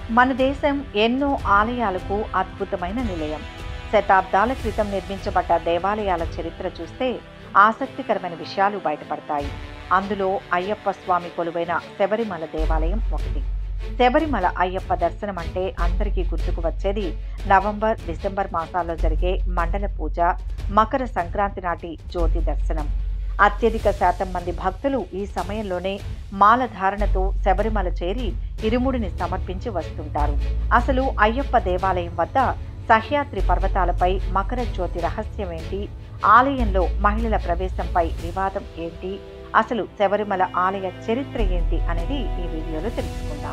మన దేశం ఎన్నో ఆలయాలకు అద్భుతమైన నిలయం శతాబ్దాల క్రితం నిర్మించబడ్డ దేవాలయాల చరిత్ర చూస్తే ఆసక్తికరమైన విషయాలు బయటపడతాయి అందులో అయ్యప్ప స్వామి కొలువైన శబరిమల దేవాలయం ఒకటి శబరిమల అయ్యప్ప దర్శనం అంటే అందరికీ గుర్తుకు వచ్చేది నవంబర్ డిసెంబర్ మాసాల్లో జరిగే మండల పూజ మకర సంక్రాంతి నాటి జ్యోతి దర్శనం అత్యధిక శాతం మంది భక్తులు ఈ సమయంలోనే మాల ధారణతో శబరిమల చేరి ఇరుముడిని సమర్పించి వస్తుంటారు అసలు అయ్యప్ప దేవాలయం వద్ద సహ్యాద్రి పర్వతాలపై మకర జ్యోతి రహస్యం ఏంటి ఆలయంలో మహిళల ప్రవేశంపై వివాదం ఏంటి అసలు శబరిమల ఆలయ చరిత్ర ఏంటి అనేది ఈ వీడియోలో తెలుసుకుందాం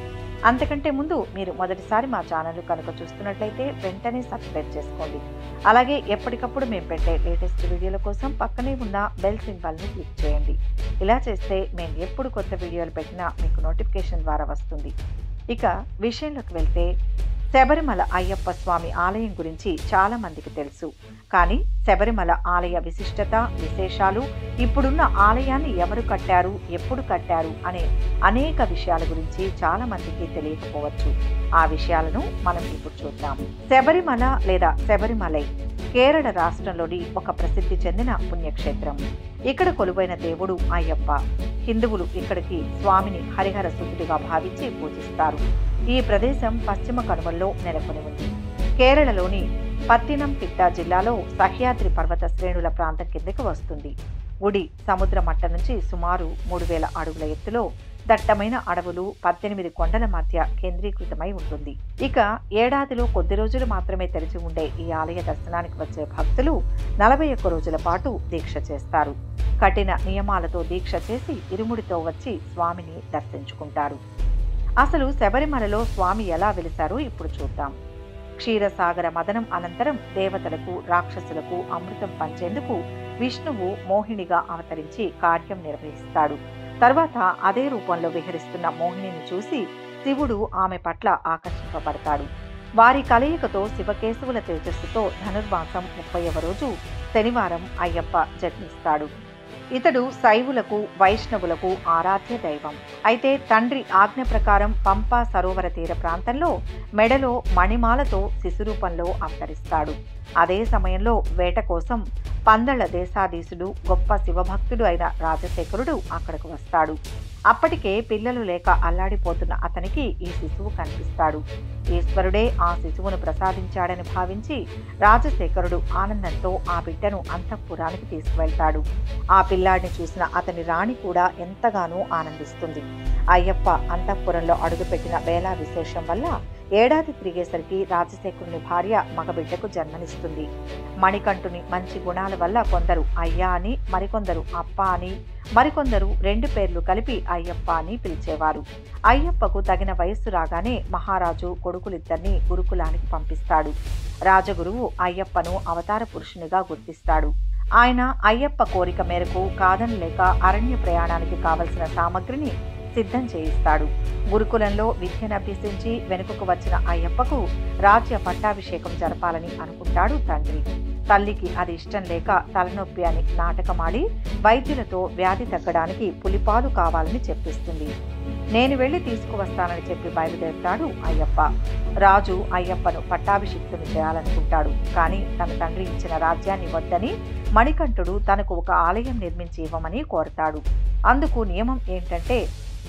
అంతకంటే ముందు మీరు మొదటిసారి మా ఛానల్ కనుక చూస్తున్నట్లయితే వెంటనే సబ్స్క్రైబ్ చేసుకోండి అలాగే ఎప్పటికప్పుడు మేము పెట్టే లేటెస్ట్ వీడియోల కోసం పక్కనే ఉన్న బెల్ సింబల్ని క్లిక్ చేయండి ఇలా చేస్తే మేము ఎప్పుడు కొత్త వీడియోలు పెట్టినా మీకు నోటిఫికేషన్ ద్వారా వస్తుంది ఇక విషయంలోకి వెళ్తే శబరిమల అయ్యప్ప స్వామి ఆలయం గురించి చాలా మందికి తెలుసు కానీ శబరిమల ఆలయ విశిష్టత విశేషాలు ఇప్పుడున్న ఆలయాన్ని ఎవరు కట్టారు ఎప్పుడు కట్టారు అనే అనేక విషయాల గురించి చాలా మందికి తెలియకపోవచ్చు ఆ విషయాలను మనం ఇప్పుడు చూద్దాం శబరిమల లేదా శబరిమలై కేరళ రాష్ట్రంలోని ఒక ప్రసిద్ధి చెందిన పుణ్యక్షేత్రం ఇక్కడ కొలువైన దేవుడు అయ్యప్ప హిందువులు ఇక్కడికి స్వామిని హరిహర సుతుడిగా భావించి పూజిస్తారు ఈ ప్రదేశం పశ్చిమ కనుమల్లో నెలకొని ఉంది కేరళలోని పత్తినంతిట్ట జిల్లాలో సహ్యాద్రి పర్వత శ్రేణుల ప్రాంతం కిందకి వస్తుంది గుడి సముద్ర మట్టం నుంచి సుమారు మూడు వేల అడుగుల ఎత్తులో దట్టమైన అడవులు పద్దెనిమిది కొండల మధ్య కేంద్రీకృతమై ఉంటుంది ఇక ఏడాదిలో కొద్ది రోజులు మాత్రమే తెరిచి ఉండే ఈ ఆలయ దర్శనానికి వచ్చే భక్తులు నలభై ఒక్క రోజుల పాటు దీక్ష చేస్తారు కఠిన నియమాలతో దీక్ష చేసి ఇరుముడితో వచ్చి స్వామిని దర్శించుకుంటారు అసలు శబరిమలలో స్వామి ఎలా వెలిశారో ఇప్పుడు చూద్దాం క్షీరసాగర మదనం అనంతరం దేవతలకు రాక్షసులకు అమృతం పంచేందుకు విష్ణువు మోహినిగా అవతరించి కార్యం నిర్వహిస్తాడు తర్వాత అదే రూపంలో విహరిస్తున్న మోహినిని చూసి శివుడు ఆమె పట్ల ఆకర్షింపబడతాడు వారి కలయికతో శివకేశవుల తేజస్సుతో ధనుర్మాసం ముప్పైవ రోజు శనివారం అయ్యప్ప జన్మిస్తాడు ఇతడు శైవులకు వైష్ణవులకు ఆరాధ్య దైవం అయితే తండ్రి ఆజ్ఞ ప్రకారం పంపా సరోవర తీర ప్రాంతంలో మెడలో మణిమాలతో శిశురూపంలో అవతరిస్తాడు అదే సమయంలో వేట కోసం పందళ్ల దేశాధీశుడు గొప్ప శివభక్తుడు అయిన రాజశేఖరుడు అక్కడకు వస్తాడు అప్పటికే పిల్లలు లేక అల్లాడిపోతున్న అతనికి ఈ శిశువు కనిపిస్తాడు ఈశ్వరుడే ఆ శిశువును ప్రసాదించాడని భావించి రాజశేఖరుడు ఆనందంతో ఆ బిడ్డను అంతఃపురానికి తీసుకువెళ్తాడు ఆ పిల్లాడిని చూసిన అతని రాణి కూడా ఎంతగానో ఆనందిస్తుంది అయ్యప్ప అంతఃపురంలో అడుగుపెట్టిన వేళా విశేషం వల్ల ఏడాది తిరిగేసరికి రాజశేఖరుని భార్య మగబిడ్డకు జన్మనిస్తుంది మణికంఠుని మంచి గుణాల వల్ల కొందరు అయ్యా అని మరికొందరు అప్ప అని మరికొందరు రెండు పేర్లు కలిపి అయ్యప్ప అని పిలిచేవారు అయ్యప్పకు తగిన వయస్సు రాగానే మహారాజు కొడుకులిద్దరిని గురుకులానికి పంపిస్తాడు రాజగురువు అయ్యప్పను అవతార పురుషునిగా గుర్తిస్తాడు ఆయన అయ్యప్ప కోరిక మేరకు కాదనలేక అరణ్య ప్రయాణానికి కావలసిన సామగ్రిని సిద్ధం చేయిస్తాడు గురుకులంలో విద్యనభ్యసించి వెనుకకు వచ్చిన అయ్యప్పకు రాజ్య పట్టాభిషేకం జరపాలని అనుకుంటాడు తండ్రి తల్లికి అది ఇష్టం లేక తలనొప్పి అని నాటకమాడి వైద్యులతో వ్యాధి తగ్గడానికి పులిపాలు కావాలని చెప్పిస్తుంది నేను వెళ్ళి తీసుకువస్తానని చెప్పి బయలుదేరుతాడు అయ్యప్ప రాజు అయ్యప్పను పట్టాభిషిక్తుని చేయాలనుకుంటాడు కానీ తన తండ్రి ఇచ్చిన రాజ్యాన్ని వద్దని మణికంఠుడు తనకు ఒక ఆలయం నిర్మించి ఇవ్వమని కోరతాడు అందుకు నియమం ఏంటంటే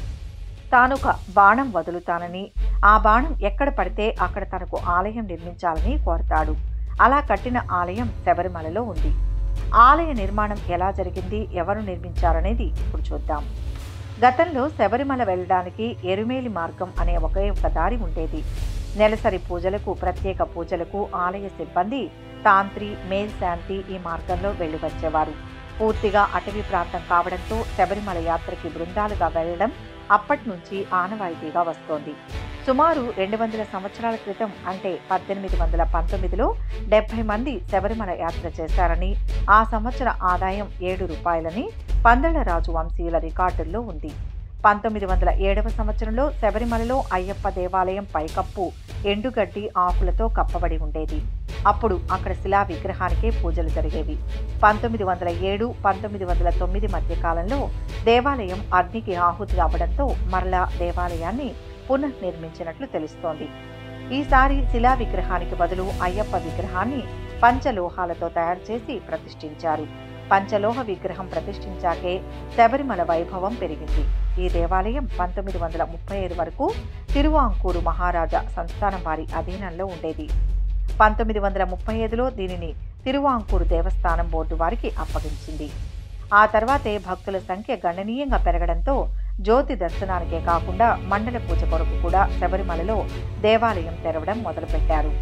తానొక బాణం వదులుతానని ఆ బాణం ఎక్కడ పడితే అక్కడ తనకు ఆలయం నిర్మించాలని కోరతాడు అలా కట్టిన ఆలయం శబరిమలలో ఉంది ఆలయ నిర్మాణం ఎలా జరిగింది ఎవరు నిర్మించారనేది ఇప్పుడు చూద్దాం గతంలో శబరిమల వెళ్ళడానికి ఎరుమేలి మార్గం అనే ఒకే ఒక దారి ఉండేది నెలసరి పూజలకు ప్రత్యేక పూజలకు ఆలయ సిబ్బంది తాంత్రి మేల్శాంతి ఈ మార్గంలో వెళ్ళి వచ్చేవారు పూర్తిగా అటవీ ప్రాంతం కావడంతో శబరిమల యాత్రకి బృందాలుగా వెళ్ళడం అప్పటి నుంచి ఆనవాయితీగా వస్తోంది సుమారు రెండు వందల సంవత్సరాల క్రితం అంటే పద్దెనిమిది వందల పంతొమ్మిదిలో డెబ్బై మంది శబరిమల యాత్ర చేశారని ఆ సంవత్సర ఆదాయం ఏడు రూపాయలని పందళ్ళరాజు వంశీయుల రికార్డుల్లో ఉంది పంతొమ్మిది వందల ఏడవ సంవత్సరంలో శబరిమలలో అయ్యప్ప దేవాలయం పైకప్పు ఎండుగడ్డి ఆకులతో కప్పబడి ఉండేది అప్పుడు అక్కడ శిలా విగ్రహానికే పూజలు జరిగేవి పంతొమ్మిది వందల ఏడు పంతొమ్మిది వందల తొమ్మిది మధ్య కాలంలో దేవాలయం అగ్నికి ఆహుతి అవ్వడంతో మరలా దేవాలయాన్ని పునఃనిర్మించినట్లు తెలుస్తోంది ఈసారి శిలా విగ్రహానికి బదులు అయ్యప్ప విగ్రహాన్ని పంచలోహాలతో తయారు చేసి ప్రతిష్ఠించారు పంచలోహ విగ్రహం ప్రతిష్ఠించాకే శబరిమల వైభవం పెరిగింది ఈ దేవాలయం పంతొమ్మిది వందల ముప్పై ఐదు వరకు తిరువాంకూరు మహారాజా సంస్థానం వారి అధీనంలో ఉండేది పంతొమ్మిది వందల ముప్పై ఐదులో దీనిని తిరువాంకూరు దేవస్థానం బోర్డు వారికి అప్పగించింది ఆ తర్వాతే భక్తుల సంఖ్య గణనీయంగా పెరగడంతో జ్యోతి దర్శనానికే కాకుండా మండల పూజ కొరకు కూడా శబరిమలలో దేవాలయం తెరవడం మొదలుపెట్టారు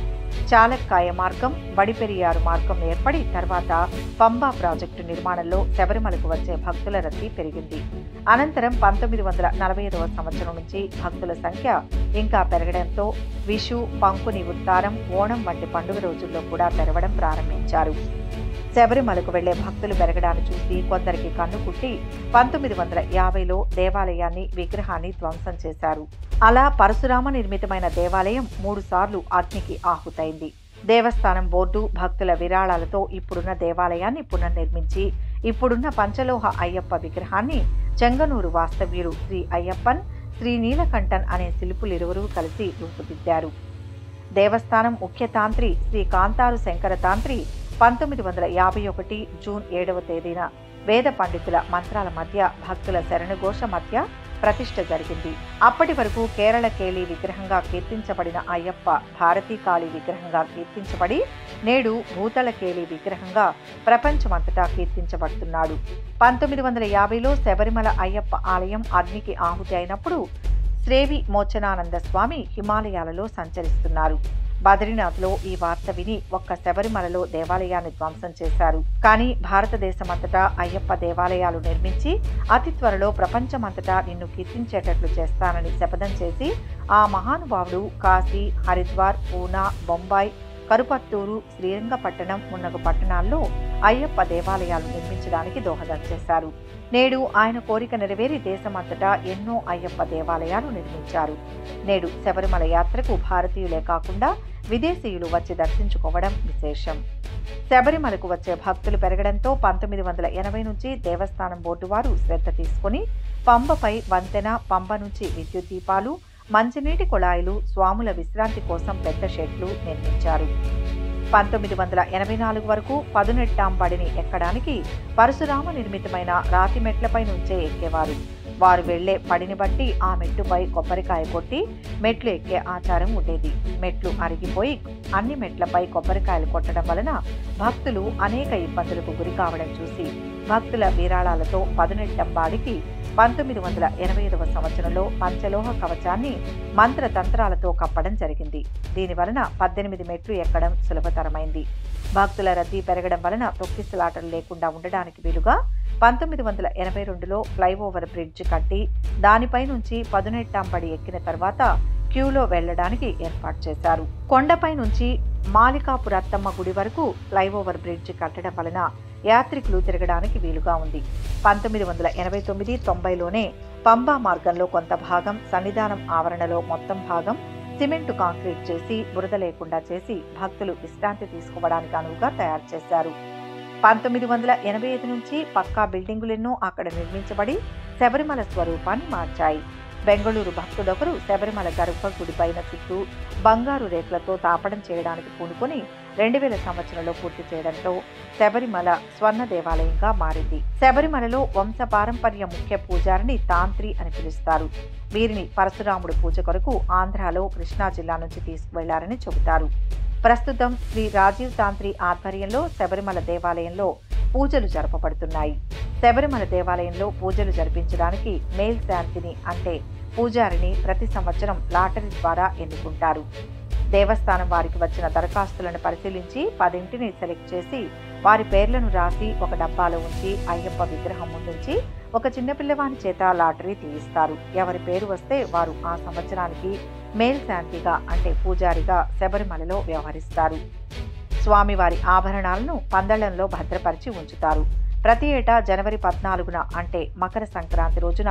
చాలక్కాయ మార్గం వడిపెరియారు మార్గం ఏర్పడి తర్వాత పంబా ప్రాజెక్టు నిర్మాణంలో శబరిమలకు వచ్చే భక్తుల రద్దీ పెరిగింది అనంతరం పంతొమ్మిది వందల నలభై ఐదవ సంవత్సరం నుంచి భక్తుల సంఖ్య ఇంకా పెరగడంతో విషు పంకుని ఉత్తారం ఓణం వంటి పండుగ రోజుల్లో కూడా తెరవడం ప్రారంభించారు శబరిమలకు వెళ్లే భక్తులు పెరగడాన్ని చూసి కొందరికి కన్ను కుట్టి పంతొమ్మిది వందల యాభైలో దేవాలయాన్ని విగ్రహాన్ని ధ్వంసం చేశారు అలా పరశురామ నిర్మితమైన దేవాలయం మూడుసార్లు అగ్నికి ఆహుతైంది దేవస్థానం బోర్డు భక్తుల విరాళాలతో ఇప్పుడున్న దేవాలయాన్ని పునర్నిర్మించి ఇప్పుడున్న పంచలోహ అయ్యప్ప విగ్రహాన్ని చెంగనూరు వాస్తవ్యుడు శ్రీ అయ్యప్పన్ శ్రీ నీలకంఠన్ అనే శిల్పులిరువురూ కలిసి రూపుదిద్దారు దేవస్థానం ముఖ్య తాంత్రి శ్రీ కాంతారు శంకర తాంత్రి పంతొమ్మిది వందల యాభై ఒకటి జూన్ ఏడవ తేదీన వేద పండితుల మంత్రాల మధ్య భక్తుల శరణఘోష మధ్య ప్రతిష్ఠ జరిగింది అప్పటి వరకు కేరళ కేళి విగ్రహంగా కీర్తించబడిన అయ్యప్ప భారతీ కాళి విగ్రహంగా కీర్తించబడి నేడు భూతల కేళి విగ్రహంగా ప్రపంచమంతటా కీర్తించబడుతున్నాడు పంతొమ్మిది వందల యాభైలో శబరిమల అయ్యప్ప ఆలయం అగ్నికి ఆహుతి అయినప్పుడు శ్రేవి మోచనానంద స్వామి హిమాలయాలలో సంచరిస్తున్నారు బద్రీనాథ్లో ఈ వార్త విని ఒక్క శబరిమలలో దేవాలయాన్ని ధ్వంసం చేశారు కానీ భారతదేశమంతటా అయ్యప్ప దేవాలయాలు నిర్మించి అతి త్వరలో ప్రపంచమంతటా నిన్ను కీర్తించేటట్లు చేస్తానని శపథం చేసి ఆ మహానుభావుడు కాశీ హరిద్వార్ పూనా బొంబాయి కరుపత్తూరు శ్రీరంగపట్టణం మున్నగు పట్టణాల్లో అయ్యప్ప దేవాలయాలు నిర్మించడానికి దోహదం చేశారు నేడు ఆయన కోరిక నెరవేరి దేశమంతటా ఎన్నో అయ్యప్ప దేవాలయాలు నిర్మించారు నేడు శబరిమల యాత్రకు భారతీయులే కాకుండా విదేశీయులు వచ్చి దర్శించుకోవడం విశేషం శబరిమలకు వచ్చే భక్తులు పెరగడంతో పంతొమ్మిది వందల ఎనభై నుంచి దేవస్థానం బోర్డు వారు శ్రద్ధ తీసుకుని పంబపై వంతెన పంబ నుంచి విద్యుత్ దీపాలు మంచినీటి కుళాయిలు స్వాముల విశ్రాంతి కోసం పెద్ద షెడ్లు నిర్మించారు పంతొమ్మిది వందల ఎనభై నాలుగు వరకు పదునెట్టాంబడిని ఎక్కడానికి పరశురామ నిర్మితమైన రాతి మెట్లపై నుంచే ఎక్కేవారు వారు వెళ్లే పడిని బట్టి ఆ మెట్టుపై కొబ్బరికాయ కొట్టి మెట్లు ఎక్కే ఆచారం ఉండేది మెట్లు అరిగిపోయి అన్ని మెట్లపై కొబ్బరికాయలు కొట్టడం వలన భక్తులు అనేక ఇబ్బందులకు గురి కావడం చూసి భక్తుల విరాళాలతో పదునెట్టంబాడికి పంతొమ్మిది వందల ఎనభై ఐదవ సంవత్సరంలో పంచలోహ కవచాన్ని మంత్రతంత్రాలతో కప్పడం జరిగింది దీని వలన పద్దెనిమిది మెట్లు ఎక్కడం సులభతరమైంది భక్తుల రద్దీ పెరగడం వలన తొక్కిసలాటలు లేకుండా ఉండడానికి వీలుగా పంతొమ్మిది వందల ఎనభై రెండులో ఫ్లైఓవర్ బ్రిడ్జ్ కట్టి దానిపై నుంచి పదునెట్టాంబడి ఎక్కిన తర్వాత క్యూలో వెళ్లడానికి ఏర్పాటు చేశారు కొండపై నుంచి మాలికాపురత్తమ్మ గుడి వరకు ఫ్లైఓవర్ బ్రిడ్జ్ కట్టడం వలన యాత్రికులు తిరగడానికి వీలుగా ఉంది పంతొమ్మిది వందల ఎనభై తొమ్మిది తొంభైలోనే పంబా మార్గంలో కొంత భాగం సన్నిధానం ఆవరణలో మొత్తం భాగం సిమెంట్ కాంక్రీట్ చేసి బురద లేకుండా చేసి భక్తులు విశ్రాంతి తీసుకోవడానికి అనువుగా తయారు చేశారు పంతొమ్మిది వందల ఎనభై ఐదు నుంచి పక్కా బిల్డింగులెన్నో అక్కడ నిర్మించబడి శబరిమల స్వరూపాన్ని మార్చాయి బెంగళూరు భక్తుడొకరు శబరిమల గర్భగుడి పైన చుట్టూ బంగారు రేకులతో తాపడం చేయడానికి పూనుకొని రెండు వేల సంవత్సరంలో పూర్తి చేయడంతో శబరిమల స్వర్ణ దేవాలయంగా మారింది శబరిమలలో వంశ పారంపర్య ముఖ్య పూజారిని తాంత్రి అని పిలుస్తారు వీరిని పరశురాముడు పూజ కొరకు ఆంధ్రాలో కృష్ణా జిల్లా నుంచి తీసుకువెళ్లారని చెబుతారు ప్రస్తుతం శ్రీ రాజీవ్ తాంత్రి ఆధ్వర్యంలో శబరిమల దేవాలయంలో పూజలు జరపబడుతున్నాయి శబరిమల దేవాలయంలో పూజలు జరిపించడానికి మేల్ శాంతిని అంటే పూజారిని ప్రతి సంవత్సరం లాటరీ ద్వారా ఎన్నుకుంటారు దేవస్థానం వారికి వచ్చిన దరఖాస్తులను పరిశీలించి పదింటిని సెలెక్ట్ చేసి వారి పేర్లను రాసి ఒక డబ్బాలో ఉంచి అయ్యప్ప విగ్రహం ముందుంచి ఒక చిన్నపిల్లవాని చేత లాటరీ తీయిస్తారు ఎవరి పేరు వస్తే వారు ఆ సంవత్సరానికి మేల్ శాంతిగా అంటే పూజారిగా శబరిమలలో వ్యవహరిస్తారు స్వామివారి ఆభరణాలను పందళ్లంలో భద్రపరిచి ఉంచుతారు ప్రతి ఏటా జనవరి పద్నాలుగున అంటే మకర సంక్రాంతి రోజున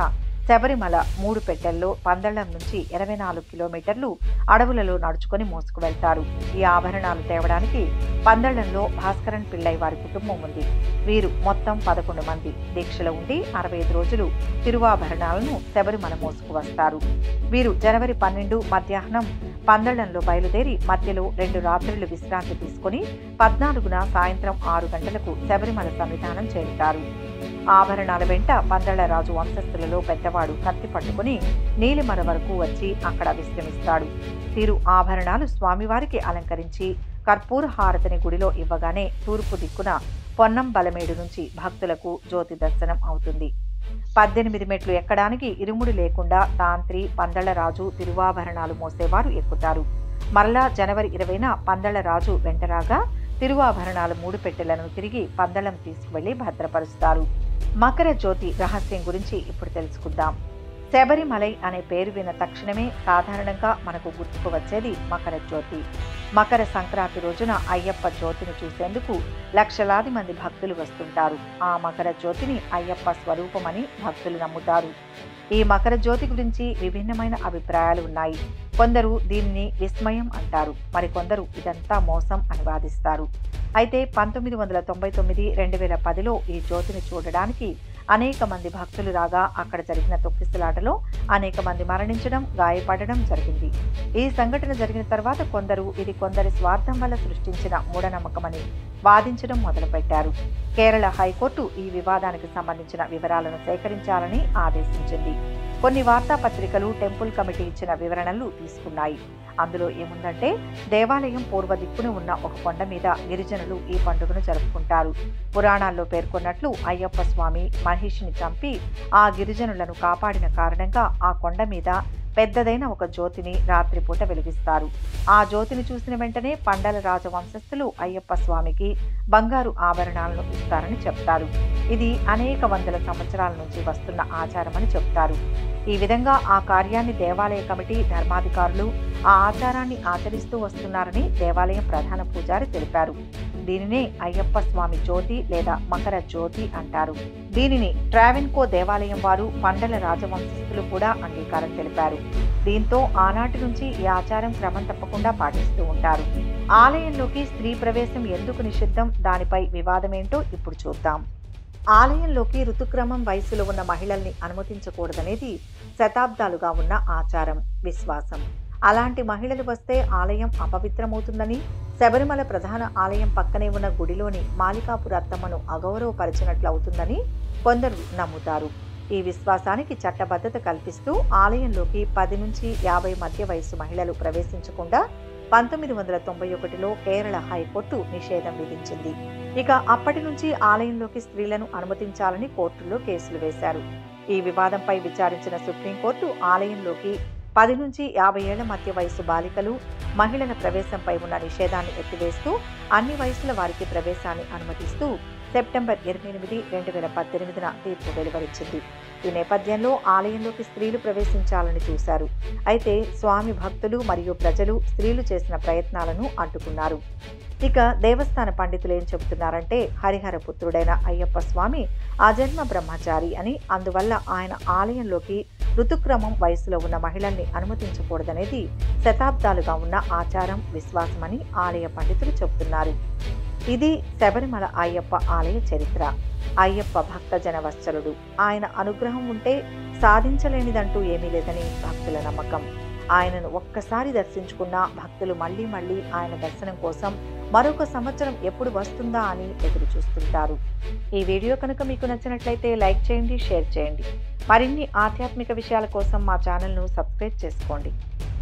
శబరిమల మూడు పెట్టెల్లో పందళ్లం నుంచి ఇరవై నాలుగు కిలోమీటర్లు అడవులలో నడుచుకొని మోసుకు వెళ్తారు ఈ ఆభరణాలు తేవడానికి పందళ్లంలో భాస్కరన్ పిల్లై వారి కుటుంబం ఉంది వీరు మొత్తం పదకొండు మంది దీక్షలో ఉండి అరవై ఐదు రోజులు తిరువాభరణాలను శబరిమల మోసుకు వస్తారు వీరు జనవరి పన్నెండు మధ్యాహ్నం పందళ్లంలో బయలుదేరి మధ్యలో రెండు రాత్రులు విశ్రాంతి తీసుకుని పద్నాలుగున సాయంత్రం ఆరు గంటలకు శబరిమల సన్నిధానం చేరుతారు ఆభరణాల వెంట పందళ్లరాజు వంశస్థులలో పెద్దవాడు కత్తి పట్టుకుని నీలిమల వరకు వచ్చి అక్కడ విశ్రమిస్తాడు తిరు ఆభరణాలు స్వామివారికి అలంకరించి కర్పూర హారతిని గుడిలో ఇవ్వగానే తూర్పు దిక్కున పొన్నం బలమేడు నుంచి భక్తులకు జ్యోతి దర్శనం అవుతుంది పద్దెనిమిది మెట్లు ఎక్కడానికి ఇరుముడి లేకుండా తాంత్రి పందళ్లరాజు తిరువాభరణాలు మోసేవారు ఎక్కుతారు మరలా జనవరి ఇరవైన పందళ్లరాజు వెంటరాగా తిరువాభరణాలు మూడు పెట్టెలను తిరిగి పందళం తీసుకువెళ్లి భద్రపరుస్తారు మకర జ్యోతి రహస్యం గురించి ఇప్పుడు తెలుసుకుందాం శబరిమలై అనే పేరు విన్న తక్షణమే సాధారణంగా మనకు గుర్తుకు వచ్చేది మకర జ్యోతి మకర సంక్రాంతి రోజున అయ్యప్ప జ్యోతిని చూసేందుకు లక్షలాది మంది భక్తులు వస్తుంటారు ఆ మకర జ్యోతిని అయ్యప్ప స్వరూపమని భక్తులు నమ్ముతారు ఈ మకర జ్యోతి గురించి విభిన్నమైన అభిప్రాయాలు ఉన్నాయి కొందరు దీనిని విస్మయం అంటారు మరికొందరు ఇదంతా మోసం అని వాదిస్తారు అయితే పంతొమ్మిది వందల తొంభై తొమ్మిది రెండు వేల పదిలో ఈ జ్యోతిని చూడడానికి అనేక మంది భక్తులు రాగా అక్కడ జరిగిన తొక్కిసలాటలో అనేక మంది మరణించడం గాయపడడం జరిగింది ఈ సంఘటన జరిగిన తర్వాత కొందరు ఇది కొందరి స్వార్థం వల్ల సృష్టించిన మూఢనమ్మకమని వాదించడం మొదలుపెట్టారు కేరళ హైకోర్టు ఈ వివాదానికి సంబంధించిన వివరాలను సేకరించాలని ఆదేశించింది కొన్ని వార్తాపత్రికలు టెంపుల్ కమిటీ ఇచ్చిన వివరణలు తీసుకున్నాయి అందులో ఏముందంటే దేవాలయం పూర్వ దిక్కున ఉన్న ఒక కొండ మీద గిరిజనులు ఈ పండుగను జరుపుకుంటారు పురాణాల్లో పేర్కొన్నట్లు అయ్యప్ప స్వామి మహిషిని చంపి ఆ గిరిజనులను కాపాడిన కారణంగా ఆ కొండ మీద పెద్దదైన ఒక జ్యోతిని రాత్రిపూట వెలిగిస్తారు ఆ జ్యోతిని చూసిన వెంటనే పండల రాజవంశస్థులు అయ్యప్ప స్వామికి బంగారు ఆభరణాలను ఇస్తారని చెప్తారు ఇది అనేక వందల సంవత్సరాల నుంచి వస్తున్న ఆచారమని చెప్తారు ఈ విధంగా ఆ కార్యాన్ని దేవాలయ కమిటీ ధర్మాధికారులు ఆ ఆచారాన్ని ఆచరిస్తూ వస్తున్నారని దేవాలయం ప్రధాన పూజారి తెలిపారు దీనినే అయ్యప్ప స్వామి జ్యోతి లేదా మకర జ్యోతి అంటారు దీనిని ట్రావెన్కో దేవాలయం వారు పండల రాజవంశస్థులు కూడా అంగీకారం తెలిపారు దీంతో ఆనాటి నుంచి ఈ ఆచారం క్రమం తప్పకుండా పాటిస్తూ ఉంటారు ఆలయంలోకి స్త్రీ ప్రవేశం ఎందుకు నిషిద్ధం దానిపై వివాదమేంటో ఇప్పుడు చూద్దాం ఆలయంలోకి ఋతుక్రమం వయసులో ఉన్న మహిళల్ని అనుమతించకూడదనేది శతాబ్దాలుగా ఉన్న ఆచారం విశ్వాసం అలాంటి మహిళలు వస్తే ఆలయం అపవిత్రమవుతుందని శబరిమల ప్రధాన ఆలయం పక్కనే ఉన్న గుడిలోని మాలికాపుర అత్తమ్మను అగౌరవపరిచినట్లు అవుతుందని కొందరు నమ్ముతారు ఈ విశ్వాసానికి చట్టబద్ధత కల్పిస్తూ ఆలయంలోకి పది నుంచి యాభై మధ్య వయసు మహిళలు ప్రవేశించకుండా పంతొమ్మిది వందల తొంభై ఒకటిలో కేరళ హైకోర్టు నిషేధం విధించింది ఇక అప్పటి నుంచి ఆలయంలోకి స్త్రీలను అనుమతించాలని కోర్టులో కేసులు వేశారు ఈ వివాదంపై విచారించిన సుప్రీంకోర్టు ఆలయంలోకి పది నుంచి యాభై ఏళ్ల మధ్య వయసు బాలికలు మహిళల ప్రవేశంపై ఉన్న నిషేధాన్ని ఎత్తివేస్తూ అన్ని వయసుల వారికి ప్రవేశాన్ని అనుమతిస్తూ సెప్టెంబర్ ఇరవై ఎనిమిది రెండు వేల పద్దెనిమిదిన తీర్పు వెలువరించింది ఈ నేపథ్యంలో ఆలయంలోకి స్త్రీలు ప్రవేశించాలని చూశారు అయితే స్వామి భక్తులు మరియు ప్రజలు స్త్రీలు చేసిన ప్రయత్నాలను అడ్డుకున్నారు ఇక దేవస్థాన పండితులు ఏం చెబుతున్నారంటే హరిహర పుత్రుడైన అయ్యప్ప స్వామి అజన్మ బ్రహ్మచారి అని అందువల్ల ఆయన ఆలయంలోకి ఋతుక్రమం వయసులో ఉన్న మహిళల్ని అనుమతించకూడదనేది శతాబ్దాలుగా ఉన్న ఆచారం విశ్వాసమని ఆలయ పండితులు చెబుతున్నారు ఇది శబరిమల అయ్యప్ప ఆలయ చరిత్ర అయ్యప్ప భక్తజన వత్సలుడు ఆయన అనుగ్రహం ఉంటే సాధించలేనిదంటూ ఏమీ లేదని భక్తుల నమ్మకం ఆయనను ఒక్కసారి దర్శించుకున్న భక్తులు మళ్ళీ మళ్ళీ ఆయన దర్శనం కోసం మరొక సంవత్సరం ఎప్పుడు వస్తుందా అని ఎదురు చూస్తుంటారు ఈ వీడియో కనుక మీకు నచ్చినట్లయితే లైక్ చేయండి షేర్ చేయండి మరిన్ని ఆధ్యాత్మిక విషయాల కోసం మా ఛానల్ను సబ్స్క్రైబ్ చేసుకోండి